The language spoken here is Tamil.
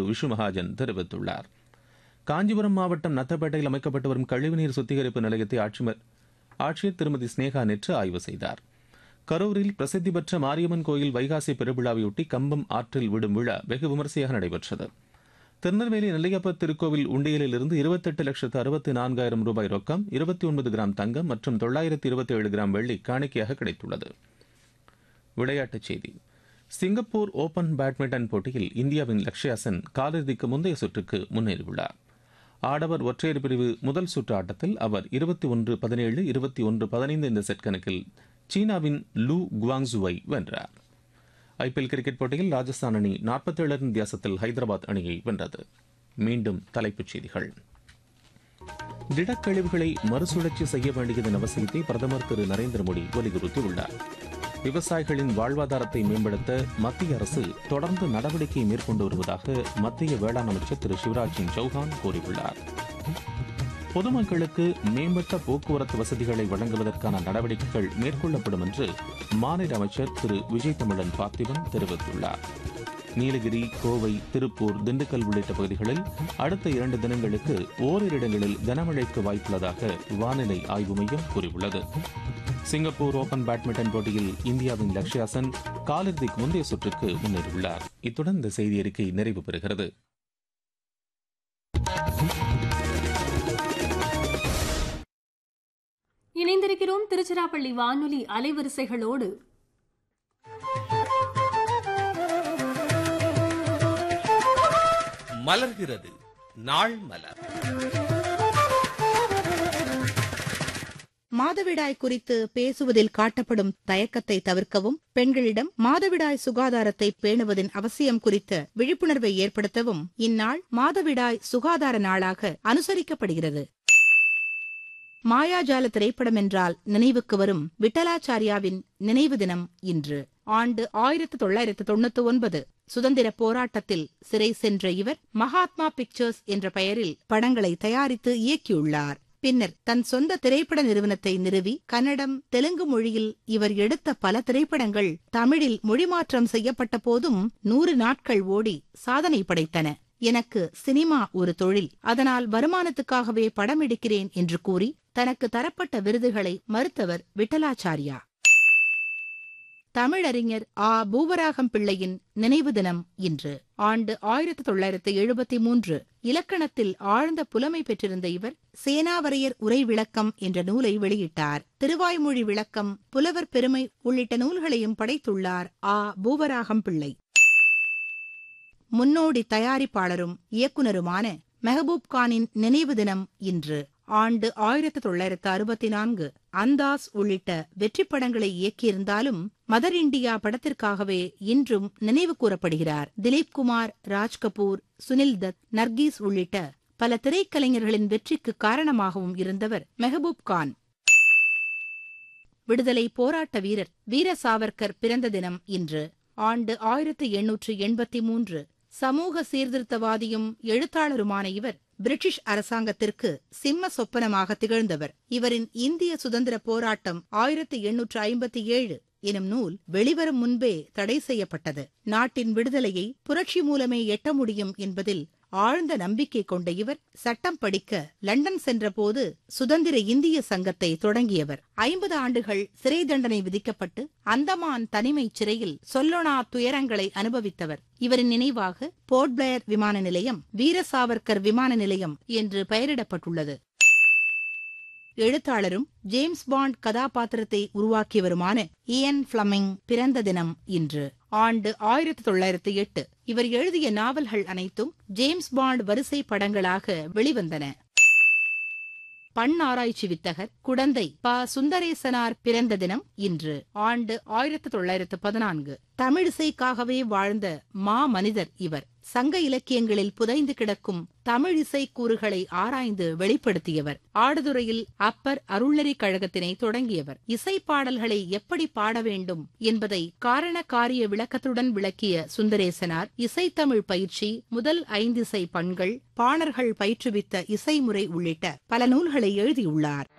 விஷு மகாஜன் தெரிவித்துள்ளார் காஞ்சிபுரம் மாவட்டம் நத்தப்பேட்டையில் அமைக்கப்பட்டு வரும் கழிவுநீர் சுத்திகரிப்பு நிலையத்தை ஆட்சிமர் ஆட்சியர் திருமதி ஸ்னேகா நேற்று ஆய்வு செய்தார் கரூரில் பிரசித்தி பெற்ற மாரியம்மன் கோயில் வைகாசி பெருவிழாவையொட்டி கம்பம் ஆற்றில் விடும் விழா வெகு விமரிசையாக நடைபெற்றது திருநெல்வேலி நெல்லையப்பர் திருக்கோவில் உண்டியலில் இருந்து இருபத்தெட்டு லட்சத்து அறுபத்தி நான்காயிரம் ரூபாய் ரொக்கம் இருபத்தி ஒன்பது கிராம் தங்கம் மற்றும் தொள்ளாயிரத்து இருபத்தி ஏழு கிராம் வெள்ளி காணிக்கையாக கிடைத்துள்ளது விளையாட்டுச் செய்தி சிங்கப்பூர் ஓபன் பேட்மிண்டன் போட்டியில் இந்தியாவின் லக்ஷ்யா சென் காலிறுதிக்கு முந்தைய சுற்றுக்கு முன்னேறியுள்ளார் ஆடவர் ஒற்றையர் பிரிவு முதல் சுற்று ஆட்டத்தில் அவர் இருபத்தி ஒன்று பதினேழு இருபத்தி ஒன்று பதினைந்து இந்த செட் கணக்கில் சீனாவின் லூ குவாங்ஸுவை வென்றார் ஐபிஎல் கிரிக்கெட் போட்டியில் ராஜஸ்தான் அணி நாற்பத்தேழு ரன் வித்தியாசத்தில் ஹைதராபாத் அணியை வென்றது மீண்டும் தலைப்புச் செய்திகள் திடக்கழிவுகளை மறுசுழற்சி செய்ய வேண்டியதன் அவசியத்தை பிரதமர் திரு நரேந்திர மோடி வலியுறுத்தியுள்ளார் விவசாயிகளின் வாழ்வாதாரத்தை மேம்படுத்த மத்திய அரசு தொடர்ந்து நடவடிக்கை மேற்கொண்டு வருவதாக மத்திய வேளாண் அமைச்சர் திரு சிவராஜ் சிங் சௌஹான் கூறியுள்ளார் பொதுமக்களுக்கு மேம்பட்ட போக்குவரத்து வசதிகளை வழங்குவதற்கான நடவடிக்கைகள் மேற்கொள்ளப்படும் என்று மாநில அமைச்சர் திரு விஜய் தமிழன் பார்த்திபன் தெரிவித்துள்ளார் நீலகிரி கோவை திருப்பூர் திண்டுக்கல் உள்ளிட்ட பகுதிகளில் அடுத்த இரண்டு தினங்களுக்கு ஓரிரு இடங்களில் கனமழைக்கு வாய்ப்புள்ளதாக வானிலை ஆய்வு மையம் கூறியுள்ளது சிங்கப்பூர் ஓபன் பேட்மிண்டன் போட்டியில் இந்தியாவின் லக்ஷ்யா சென் காலிறுதிக்கு முந்தைய சுற்றுக்கு முன்னேறியுள்ளார் இத்துடன் இந்த செய்தி அறிக்கை நிறைவு பெறுகிறது இணைந்திருக்கிறோம் திருச்சிராப்பள்ளி வானொலி அலைவரிசைகளோடு மலர்கிறது நாள் மலர் மாதவிடாய் குறித்து பேசுவதில் காட்டப்படும் தயக்கத்தை தவிர்க்கவும் பெண்களிடம் மாதவிடாய் சுகாதாரத்தை பேணுவதன் அவசியம் குறித்த விழிப்புணர்வை ஏற்படுத்தவும் இந்நாள் மாதவிடாய் சுகாதார நாளாக அனுசரிக்கப்படுகிறது மாயாஜால திரைப்படம் என்றால் நினைவுக்கு வரும் விட்டலாச்சாரியாவின் நினைவு தினம் இன்று ஆண்டு ஆயிரத்து தொள்ளாயிரத்து தொண்ணூத்தி ஒன்பது சுதந்திர போராட்டத்தில் சிறை சென்ற இவர் மகாத்மா பிக்சர்ஸ் என்ற பெயரில் படங்களை தயாரித்து இயக்கியுள்ளார் பின்னர் தன் சொந்த திரைப்பட நிறுவனத்தை நிறுவி கன்னடம் தெலுங்கு மொழியில் இவர் எடுத்த பல திரைப்படங்கள் தமிழில் மொழிமாற்றம் செய்யப்பட்ட போதும் நூறு நாட்கள் ஓடி சாதனை படைத்தன எனக்கு சினிமா ஒரு தொழில் அதனால் வருமானத்துக்காகவே படம் எடுக்கிறேன் என்று கூறி தனக்கு தரப்பட்ட விருதுகளை மறுத்தவர் விட்டலாச்சாரியா தமிழறிஞர் ஆ பூவராகம் பிள்ளையின் நினைவு தினம் இன்று ஆண்டு ஆயிரத்தி தொள்ளாயிரத்தி எழுபத்தி மூன்று இலக்கணத்தில் ஆழ்ந்த புலமை பெற்றிருந்த இவர் சேனாவரையர் உரை விளக்கம் என்ற நூலை வெளியிட்டார் திருவாய்மொழி விளக்கம் புலவர் பெருமை உள்ளிட்ட நூல்களையும் படைத்துள்ளார் ஆ பூவராகம் பிள்ளை முன்னோடி தயாரிப்பாளரும் இயக்குனருமான மெஹபூப் கானின் நினைவு தினம் இன்று ஆண்டு ஆயிரத்தி தொள்ளாயிரத்து அறுபத்தி நான்கு அந்தாஸ் உள்ளிட்ட வெற்றி படங்களை இயக்கியிருந்தாலும் மதர் இண்டியா படத்திற்காகவே இன்றும் நினைவு கூறப்படுகிறார் திலீப் குமார் ராஜ் கபூர் சுனில் தத் நர்கீஸ் உள்ளிட்ட பல திரைக்கலைஞர்களின் வெற்றிக்கு காரணமாகவும் இருந்தவர் மெஹபூப் கான் விடுதலை போராட்ட வீரர் வீர சாவர்கர் பிறந்த தினம் இன்று ஆண்டு ஆயிரத்து எண்ணூற்று எண்பத்தி மூன்று சமூக சீர்திருத்தவாதியும் எழுத்தாளருமான இவர் பிரிட்டிஷ் அரசாங்கத்திற்கு சிம்ம சொப்பனமாக திகழ்ந்தவர் இவரின் இந்திய சுதந்திர போராட்டம் ஆயிரத்தி எண்ணூற்று ஐம்பத்தி ஏழு எனும் நூல் வெளிவரும் முன்பே தடை செய்யப்பட்டது நாட்டின் விடுதலையை புரட்சி மூலமே எட்ட முடியும் என்பதில் ஆழ்ந்த நம்பிக்கை கொண்ட இவர் சட்டம் படிக்க லண்டன் சென்றபோது சுதந்திர இந்திய சங்கத்தை தொடங்கியவர் ஐம்பது ஆண்டுகள் சிறை தண்டனை விதிக்கப்பட்டு அந்தமான் தனிமை சிறையில் சொல்லொணா துயரங்களை அனுபவித்தவர் இவரின் நினைவாக போர்ட் பிளேயர் விமான நிலையம் வீர சாவர்கர் விமான நிலையம் என்று பெயரிடப்பட்டுள்ளது எழுத்தாளரும் ஜேம்ஸ் பாண்ட் கதாபாத்திரத்தை உருவாக்கியவருமான இயன் பிளமிங் பிறந்த தினம் இன்று ஆண்டு ஆயிரத்தி தொள்ளாயிரத்தி எட்டு இவர் எழுதிய நாவல்கள் அனைத்தும் ஜேம்ஸ் பாண்ட் வரிசை படங்களாக வெளிவந்தன பண் ஆராய்ச்சி வித்தகர் குடந்தை ப சுந்தரேசனார் பிறந்த தினம் இன்று ஆண்டு ஆயிரத்தி தொள்ளாயிரத்து பதினான்கு தமிழிசைக்காகவே வாழ்ந்த மா மனிதர் இவர் சங்க இலக்கியங்களில் புதைந்து கிடக்கும் தமிழ் இசை கூறுகளை ஆராய்ந்து வெளிப்படுத்தியவர் ஆடுதுறையில் அப்பர் அருள்ளரி கழகத்தினை தொடங்கியவர் இசை பாடல்களை எப்படி பாட வேண்டும் என்பதை காரண காரிய விளக்கத்துடன் விளக்கிய சுந்தரேசனார் இசைத்தமிழ் பயிற்சி முதல் ஐந்திசை பண்கள் பாணர்கள் பயிற்றுவித்த இசைமுறை உள்ளிட்ட பல நூல்களை எழுதியுள்ளார்